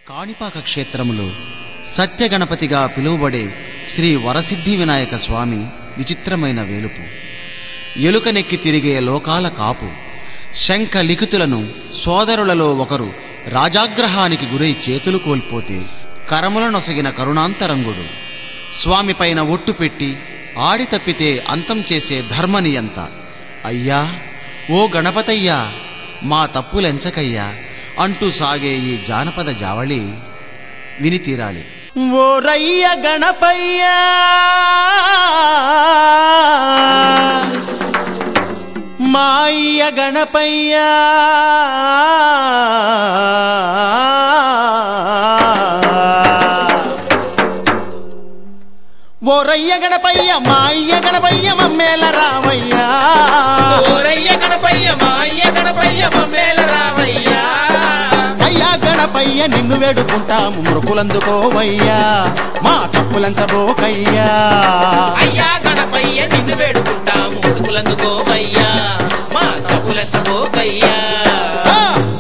కాణిపాక క్షేత్రములో సత్యగణపతిగా పిలువబడే శ్రీ వరసిద్ధి వినాయక స్వామి విచిత్రమైన వేలుపు ఎలుకనెక్కి తిరిగే లోకాల కాపు శంఖ లిఖితులను సోదరులలో ఒకరు రాజాగ్రహానికి గురై చేతులు కోల్పోతే కరముల నొసగిన కరుణాంతరంగుడు స్వామిపైన ఒట్టు పెట్టి ఆడి తప్పితే అంతం చేసే ధర్మనియంత అయ్యా ఓ గణపతయ్యా మా తప్పులెంచకయ్యా అంటూ సాగే ఈ జానపద జావళి విని తీరాలి ఓరయ్య గణపయ్య మాయ్య గణపయ్య ఓరయ్య గణపయ్య మాయ్య గణపయ్య మమ్మేల రావయ్య ఓరయ్య గణపయ్య మా అయ్య గణపయ్య మమ్మేల రావయ్యా అయ్యా గణపయ్య నిన్ను వేడుకుంటాము మృకులందుకోవయ్యా మా తప్పులంచబోకయ్యా అయ్యా గణపయ్య నిన్ను వేడుకుంటాము ముడుకులందుకోవయ్యా మా తప్పులెచ్చబోకయ్యా ఆ!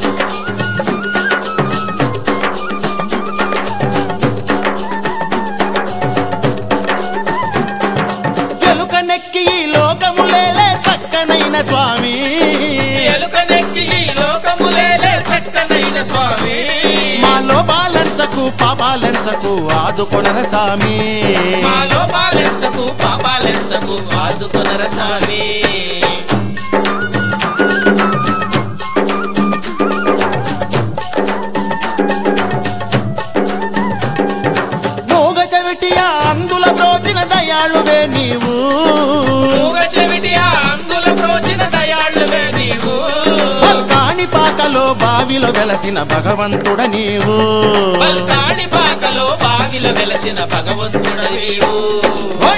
ఎలుక నెక్కి ఈ లోకములేలే చక్కనైన స్వామి ఎలుక నెక్కి ఈ లోకములేలే చక్కనైన స్వామి మా లోపాలెంచకు పాపాలెంచకు ఆదుకొనర స్వామి మా లోపాలెంచకు పాపాలెంచకు ఆదుకొనర స్వామి మూగ చెవిటియా అందుల బ్రోచిన దయాళువే నీవు మూగ చెవిటి ఆ అంగుల ప్రోచిన దయాళువే నీవు పల్కాని పాకలో బావిలో వెలసిన భగవంతుడ నీవు పల్కాని పాకలో బావిల వెలసిన భగవంతుడ నీవు ఓయ్!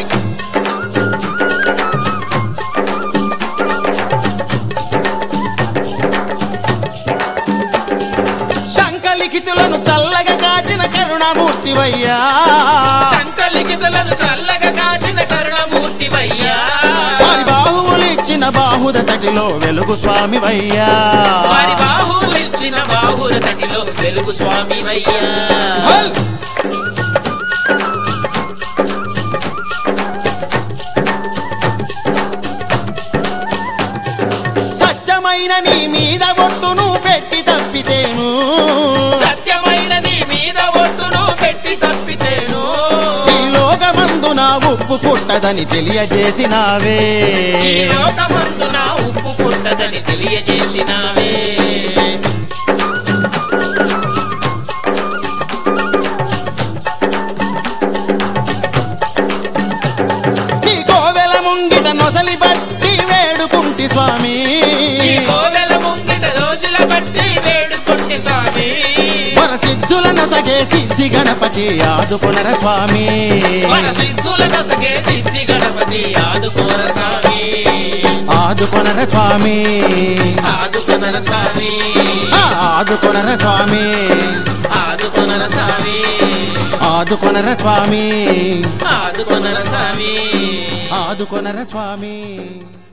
శంఖలిఖితులను చల్లగా కాచిన కరుణామూర్తివయ్యా శంకలిఖితులను చల్లగా కాచిన కరుణమూర్తివయ్యా వారి బాహువులు ఇచ్చిన బాహుద తటిలో వెలుగు స్వామివయ్యా వారి బాహువులు ఇచ్చిన బాహుల తటిలో వెలుగు స్వామివయ్యా హల్! సత్యమైన నీ మీద ఒట్టును పెట్టి తప్పితేను సత్యమైన నీ మీద ఒట్టును పెట్టి తప్పితేను ఈ లోకమందున ఉప్పు పుట్టదని తెలియజేసినావే ఈ లోకమందున ఉప్పు పుట్టదని తెలియజేసినావే నీ కోవెల ముంగిట నొసలి బట్టి వేడుకుంటి స్వామి ఈ కోవెల ముంగిట రోజుల బట్టి వేడుకొట్టి స్వామి మన సిద్ధుల నసగే సిద్ధి గణపతి ఆదుకొనర స్వామి మన సిద్ధుల నసగే సిద్ధి గణపతి ఆదుకోర స్వామి ఆదుకొనర స్వామి ఆదుకొనర స్వామి ఆ, ఆదుకొనర స్వామి ఆదుకొనర స్వామి ఆదుకొనర స్వామి ఆదుకొనర స్వామి ఆదుకొనర స్వామి